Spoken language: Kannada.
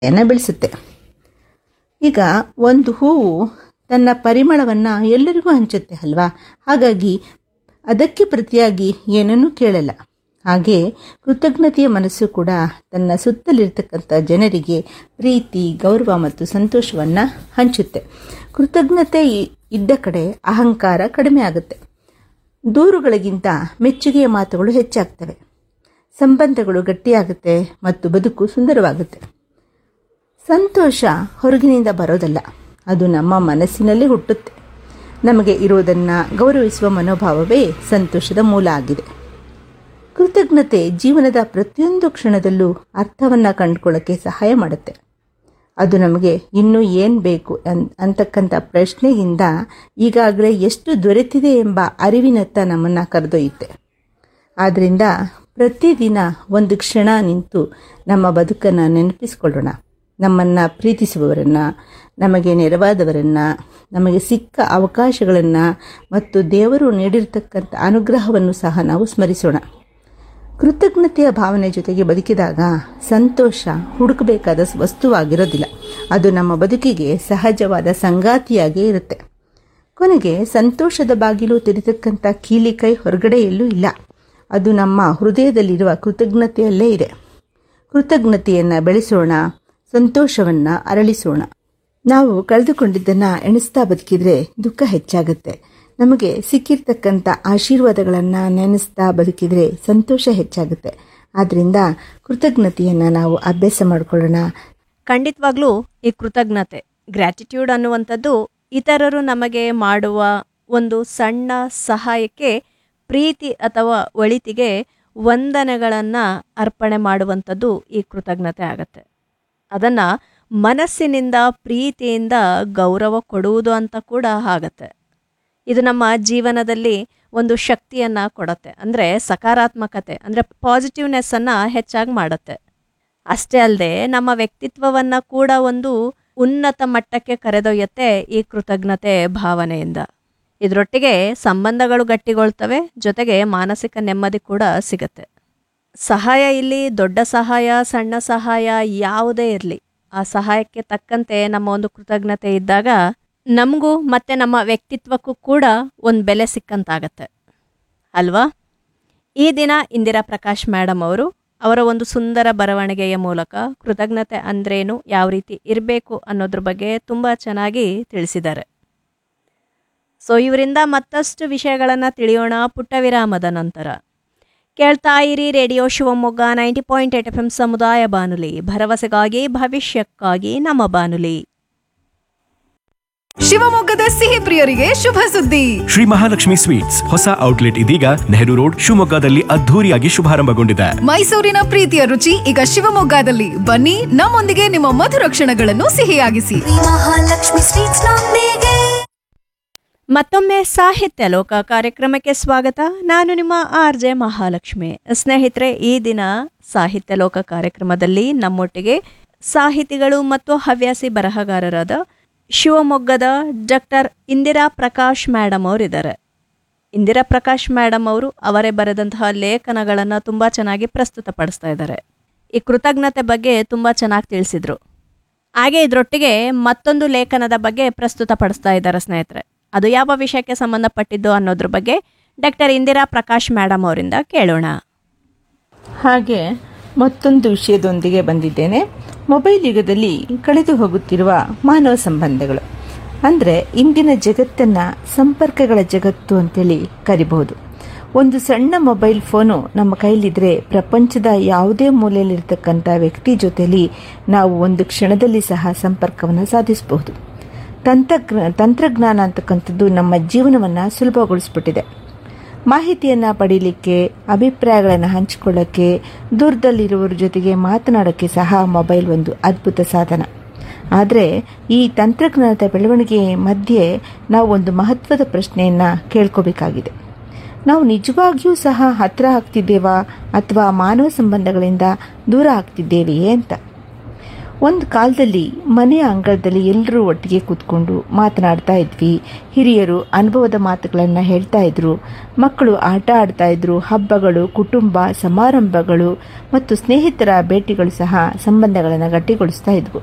ಯನ್ನು ಬೆಳೆಸುತ್ತೆ ಈಗ ಒಂದು ಹೂವು ತನ್ನ ಪರಿಮಳವನ್ನು ಎಲ್ಲರಿಗೂ ಹಂಚುತ್ತೆ ಅಲ್ವಾ ಹಾಗಾಗಿ ಅದಕ್ಕೆ ಪ್ರತಿಯಾಗಿ ಏನನ್ನೂ ಕೇಳಲ್ಲ ಹಾಗೆ ಕೃತಜ್ಞತೆಯ ಮನಸ್ಸು ಕೂಡ ತನ್ನ ಸುತ್ತಲಿರ್ತಕ್ಕಂಥ ಜನರಿಗೆ ಪ್ರೀತಿ ಗೌರವ ಮತ್ತು ಸಂತೋಷವನ್ನು ಹಂಚುತ್ತೆ ಕೃತಜ್ಞತೆ ಇ- ಇದ್ದ ಕಡೆ ಅಹಂಕಾರ ಕಡಿಮೆ ಆಗುತ್ತೆ ದೂರುಗಳಿಗಿಂತ ಮೆಚ್ಚುಗೆಯ ಮಾತುಗಳು ಹೆಚ್ಚಾಗ್ತವೆ ಸಂಬಂಧಗಳು ಗಟ್ಟಿಯಾಗುತ್ತೆ ಮತ್ತು ಬದುಕು ಸುಂದರವಾಗುತ್ತೆ ಸಂತೋಷ ಹೊರಗಿನಿಂದ ಬರೋದಲ್ಲ ಅದು ನಮ್ಮ ಮನಸ್ಸಿನಲ್ಲಿ ಹುಟ್ಟುತ್ತೆ ನಮಗೆ ಇರೋದನ್ನು ಗೌರವಿಸುವ ಮನೋಭಾವವೇ ಸಂತೋಷದ ಮೂಲ ಆಗಿದೆ ಕೃತಜ್ಞತೆ ಜೀವನದ ಪ್ರತಿಯೊಂದು ಕ್ಷಣದಲ್ಲೂ ಅರ್ಥವನ್ನು ಕಂಡುಕೊಳ್ಳೋಕ್ಕೆ ಸಹಾಯ ಮಾಡುತ್ತೆ ಅದು ನಮಗೆ ಇನ್ನೂ ಏನು ಬೇಕು ಅನ್ ಅಂತಕ್ಕಂಥ ಪ್ರಶ್ನೆಯಿಂದ ಈಗಾಗಲೇ ಎಷ್ಟು ದೊರೆತಿದೆ ಎಂಬ ಅರಿವಿನತ್ತ ನಮ್ಮನ್ನು ಕರೆದೊಯ್ಯುತ್ತೆ ಆದ್ದರಿಂದ ಪ್ರತಿದಿನ ಒಂದು ಕ್ಷಣ ನಿಂತು ನಮ್ಮ ಬದುಕನ್ನು ನೆನಪಿಸಿಕೊಳ್ಳೋಣ ನಮ್ಮನ್ನು ಪ್ರೀತಿಸುವವರನ್ನು ನಮಗೆ ನೆರವಾದವರನ್ನು ನಮಗೆ ಸಿಕ್ಕ ಅವಕಾಶಗಳನ್ನು ಮತ್ತು ದೇವರು ನೀಡಿರ್ತಕ್ಕಂಥ ಅನುಗ್ರಹವನ್ನು ಸಹ ನಾವು ಸ್ಮರಿಸೋಣ ಕೃತಜ್ಞತೆಯ ಭಾವನೆ ಜೊತೆಗೆ ಬದುಕಿದಾಗ ಸಂತೋಷ ಹುಡುಕಬೇಕಾದ ವಸ್ತುವಾಗಿರೋದಿಲ್ಲ ಅದು ನಮ್ಮ ಬದುಕಿಗೆ ಸಹಜವಾದ ಸಂಗಾತಿಯಾಗೇ ಇರುತ್ತೆ ಕೊನೆಗೆ ಸಂತೋಷದ ಬಾಗಿಲು ತೆರೆತಕ್ಕಂಥ ಕೀಲಿ ಕೈ ಹೊರಗಡೆ ಎಲ್ಲೂ ಇಲ್ಲ ಅದು ನಮ್ಮ ಹೃದಯದಲ್ಲಿರುವ ಕೃತಜ್ಞತೆಯಲ್ಲೇ ಇದೆ ಕೃತಜ್ಞತೆಯನ್ನು ಬೆಳೆಸೋಣ ಸಂತೋಷವನ್ನು ಅರಳಿಸೋಣ ನಾವು ಕಳೆದುಕೊಂಡಿದ್ದನ್ನು ಎಣಿಸ್ತಾ ಬದುಕಿದ್ರೆ ದುಃಖ ಹೆಚ್ಚಾಗುತ್ತೆ ನಮಗೆ ಸಿಕ್ಕಿರ್ತಕ್ಕಂಥ ಆಶೀರ್ವಾದಗಳನ್ನು ನೆನೆಸ್ತಾ ಬದುಕಿದ್ರೆ ಸಂತೋಷ ಹೆಚ್ಚಾಗುತ್ತೆ ಆದ್ದರಿಂದ ಕೃತಜ್ಞತೆಯನ್ನು ನಾವು ಅಭ್ಯಾಸ ಮಾಡಿಕೊಳ್ಳೋಣ ಖಂಡಿತವಾಗ್ಲೂ ಈ ಕೃತಜ್ಞತೆ ಗ್ರ್ಯಾಟಿಟ್ಯೂಡ್ ಅನ್ನುವಂಥದ್ದು ಇತರರು ನಮಗೆ ಮಾಡುವ ಒಂದು ಸಣ್ಣ ಸಹಾಯಕ್ಕೆ ಪ್ರೀತಿ ಅಥವಾ ಒಳಿತಿಗೆ ವಂದನೆಗಳನ್ನು ಅರ್ಪಣೆ ಮಾಡುವಂಥದ್ದು ಈ ಕೃತಜ್ಞತೆ ಆಗತ್ತೆ ಅದನ್ನು ಮನಸ್ಸಿನಿಂದ ಪ್ರೀತಿಯಿಂದ ಗೌರವ ಕೊಡುವುದು ಅಂತ ಕೂಡ ಆಗತ್ತೆ ಇದು ನಮ್ಮ ಜೀವನದಲ್ಲಿ ಒಂದು ಶಕ್ತಿಯನ್ನು ಕೊಡುತ್ತೆ ಅಂದರೆ ಸಕಾರಾತ್ಮಕತೆ ಅಂದರೆ ಪಾಸಿಟಿವ್ನೆಸ್ಸನ್ನು ಹೆಚ್ಚಾಗಿ ಮಾಡುತ್ತೆ ಅಷ್ಟೇ ಅಲ್ಲದೆ ನಮ್ಮ ವ್ಯಕ್ತಿತ್ವವನ್ನು ಕೂಡ ಒಂದು ಉನ್ನತ ಮಟ್ಟಕ್ಕೆ ಕರೆದೊಯ್ಯುತ್ತೆ ಈ ಕೃತಜ್ಞತೆ ಭಾವನೆಯಿಂದ ಇದರೊಟ್ಟಿಗೆ ಸಂಬಂಧಗಳು ಗಟ್ಟಿಗೊಳ್ತವೆ ಜೊತೆಗೆ ಮಾನಸಿಕ ನೆಮ್ಮದಿ ಕೂಡ ಸಿಗತ್ತೆ ಸಹಾಯ ಇಲ್ಲಿ ದೊಡ್ಡ ಸಹಾಯ ಸಣ್ಣ ಸಹಾಯ ಯಾವುದೇ ಇರಲಿ ಆ ಸಹಾಯಕ್ಕೆ ತಕ್ಕಂತೆ ನಮ್ಮ ಒಂದು ಕೃತಜ್ಞತೆ ಇದ್ದಾಗ ನಮಗೂ ಮತ್ತು ನಮ್ಮ ವ್ಯಕ್ತಿತ್ವಕ್ಕೂ ಕೂಡ ಒಂದು ಬೆಲೆ ಸಿಕ್ಕಂತಾಗತ್ತೆ ಅಲ್ವಾ ಈ ದಿನ ಇಂದಿರಾ ಪ್ರಕಾಶ್ ಮೇಡಮ್ ಅವರು ಅವರ ಒಂದು ಸುಂದರ ಬರವಣಿಗೆಯ ಮೂಲಕ ಕೃತಜ್ಞತೆ ಅಂದ್ರೇನು ಯಾವ ರೀತಿ ಇರಬೇಕು ಅನ್ನೋದ್ರ ಬಗ್ಗೆ ತುಂಬ ಚೆನ್ನಾಗಿ ತಿಳಿಸಿದ್ದಾರೆ ಸೊ ಇವರಿಂದ ಮತ್ತಷ್ಟು ವಿಷಯಗಳನ್ನು ತಿಳಿಯೋಣ ಪುಟ್ಟ ವಿರಾಮದ ನಂತರ ಕೇಳ್ತಾ ಇರಿ radio Shivamogga ninety point eight F M ಸಮುದಾಯ ಬಾನುಲಿ ಭರವಸೆಗಾಗಿ ಭವಿಷ್ಯಕ್ಕಾಗಿ ನಮ್ಮ ಬಾನುಲಿ ಶಿವಮೊಗ್ಗದ ಸಿಹಿ ಪ್ರಿಯರಿಗೆ ಶುಭ ಸುದ್ದಿ ಶ್ರೀ ಮಹಾಲಕ್ಷ್ಮಿ ಸ್ವೀಟ್ಸ್ ಹೊಸ ಔಟ್ಲೆಟ್ ಇದೀಗ ನೆಹರು ರೋಡ್ ಶಿವಮೊಗ್ಗದಲ್ಲಿ ಅದ್ಧೂರಿಯಾಗಿ ಶುಭಾರಂಭಗೊಂಡಿದೆ ಮೈಸೂರಿನ ಪ್ರೀತಿಯ ರುಚಿ ಈಗ ಶಿವಮೊಗ್ಗದಲ್ಲಿ ಬನ್ನಿ ನಮ್ಮೊಂದಿಗೆ ನಿಮ್ಮ ಮಧುರ ಕ್ಷಣಗಳನ್ನು ಸಿಹಿಯಾಗಿಸಿ ಮಹಾಲಕ್ಷ್ಮಿ ಸ್ವೀಟ್ಸ್ ನೊಂದಿಗೆ ಮತ್ತೊಮ್ಮೆ ಸಾಹಿತ್ಯ ಲೋಕ ಕಾರ್ಯಕ್ರಮಕ್ಕೆ ಸ್ವಾಗತ ನಾನು ನಿಮ್ಮ ಆರ್ ಜೆ ಮಹಾಲಕ್ಷ್ಮಿ ಸ್ನೇಹಿತರೆ ಈ ದಿನ ಸಾಹಿತ್ಯ ಲೋಕ ಕಾರ್ಯಕ್ರಮದಲ್ಲಿ ನಮ್ಮೊಟ್ಟಿಗೆ ಸಾಹಿತಿಗಳು ಮತ್ತು ಹವ್ಯಾಸಿ ಬರಹಗಾರರಾದ ಶಿವಮೊಗ್ಗದ ಡಾಕ್ಟರ್ ಇಂದಿರಾ ಪ್ರಕಾಶ್ ಮೇಡಮ್ ಅವರಿದ್ದಾರೆ ಇಂದಿರಾ ಪ್ರಕಾಶ್ ಮೇಡಮ್ ಅವರು ಅವರೇ ಬರೆದಂತಹ ಲೇಖನಗಳನ್ನು ತುಂಬ ಚೆನ್ನಾಗಿ ಪ್ರಸ್ತುತಪಡಿಸ್ತಾ ಇದ್ದಾರೆ ಈ ಕೃತಜ್ಞತೆ ಬಗ್ಗೆ ತುಂಬ ಚೆನ್ನಾಗಿ ತಿಳಿಸಿದ್ರು ಹಾಗೆ ಇದರೊಟ್ಟಿಗೆ ಮತ್ತೊಂದು ಲೇಖನದ ಬಗ್ಗೆ ಪ್ರಸ್ತುತಪಡಿಸ್ತಾ ಇದ್ದಾರೆ ಸ್ನೇಹಿತರೆ ಅದು ಯಾವ ವಿಷಯಕ್ಕೆ ಸಂಬಂಧಪಟ್ಟಿದ್ದು ಅನ್ನೋದ್ರ ಬಗ್ಗೆ ಡಾಕ್ಟರ್ ಇಂದಿರಾ ಪ್ರಕಾಶ್ ಮೇಡಮ್ ಅವರಿಂದ ಕೇಳೋಣ ಹಾಗೆ ಮತ್ತೊಂದು ವಿಷಯದೊಂದಿಗೆ ಬಂದಿದ್ದೇನೆ ಮೊಬೈಲ್ ಯುಗದಲ್ಲಿ ಕಳೆದು ಹೋಗುತ್ತಿರುವ ಮಾನವ ಸಂಬಂಧಗಳು ಅಂದರೆ ಇಂದಿನ ಜಗತ್ತನ್ನು ಸಂಪರ್ಕಗಳ ಜಗತ್ತು ಅಂತೇಳಿ ಕರಿಬಹುದು ಒಂದು ಸಣ್ಣ ಮೊಬೈಲ್ ಫೋನು ನಮ್ಮ ಕೈಲಿದ್ರೆ ಪ್ರಪಂಚದ ಯಾವುದೇ ಮೂಲೆಯಲ್ಲಿರ್ತಕ್ಕಂಥ ವ್ಯಕ್ತಿ ಜೊತೆಲಿ ನಾವು ಒಂದು ಕ್ಷಣದಲ್ಲಿ ಸಹ ಸಂಪರ್ಕವನ್ನು ಸಾಧಿಸಬಹುದು ತಂತ್ರಜ್ಞ ತಂತ್ರಜ್ಞಾನ ಅಂತಕ್ಕಂಥದ್ದು ನಮ್ಮ ಜೀವನವನ್ನು ಸುಲಭಗೊಳಿಸ್ಬಿಟ್ಟಿದೆ ಮಾಹಿತಿಯನ್ನು ಪಡೀಲಿಕ್ಕೆ ಅಭಿಪ್ರಾಯಗಳನ್ನು ಹಂಚಿಕೊಳ್ಳೋಕ್ಕೆ ದೂರದಲ್ಲಿರುವವರ ಜೊತೆಗೆ ಮಾತನಾಡೋಕ್ಕೆ ಸಹ ಮೊಬೈಲ್ ಒಂದು ಅದ್ಭುತ ಸಾಧನ ಆದರೆ ಈ ತಂತ್ರಜ್ಞಾನದ ಬೆಳವಣಿಗೆ ಮಧ್ಯೆ ನಾವು ಒಂದು ಮಹತ್ವದ ಪ್ರಶ್ನೆಯನ್ನು ಕೇಳ್ಕೋಬೇಕಾಗಿದೆ ನಾವು ನಿಜವಾಗಿಯೂ ಸಹ ಹತ್ತಿರ ಆಗ್ತಿದ್ದೇವಾ ಅಥವಾ ಮಾನವ ಸಂಬಂಧಗಳಿಂದ ದೂರ ಆಗ್ತಿದ್ದೇವೆಯೇ ಅಂತ ಒಂದು ಕಾಲದಲ್ಲಿ ಮನೆಯ ಅಂಗಳದಲ್ಲಿ ಎಲ್ಲರೂ ಒಟ್ಟಿಗೆ ಕೂತ್ಕೊಂಡು ಮಾತನಾಡ್ತಾ ಇದ್ವಿ ಹಿರಿಯರು ಅನುಭವದ ಮಾತುಗಳನ್ನು ಹೇಳ್ತಾ ಇದ್ರು ಮಕ್ಕಳು ಆಟ ಆಡ್ತಾ ಇದ್ರು ಹಬ್ಬಗಳು ಕುಟುಂಬ ಸಮಾರಂಭಗಳು ಮತ್ತು ಸ್ನೇಹಿತರ ಭೇಟಿಗಳು ಸಹ ಸಂಬಂಧಗಳನ್ನು ಗಟ್ಟಿಗೊಳಿಸ್ತಾ ಇದ್ವು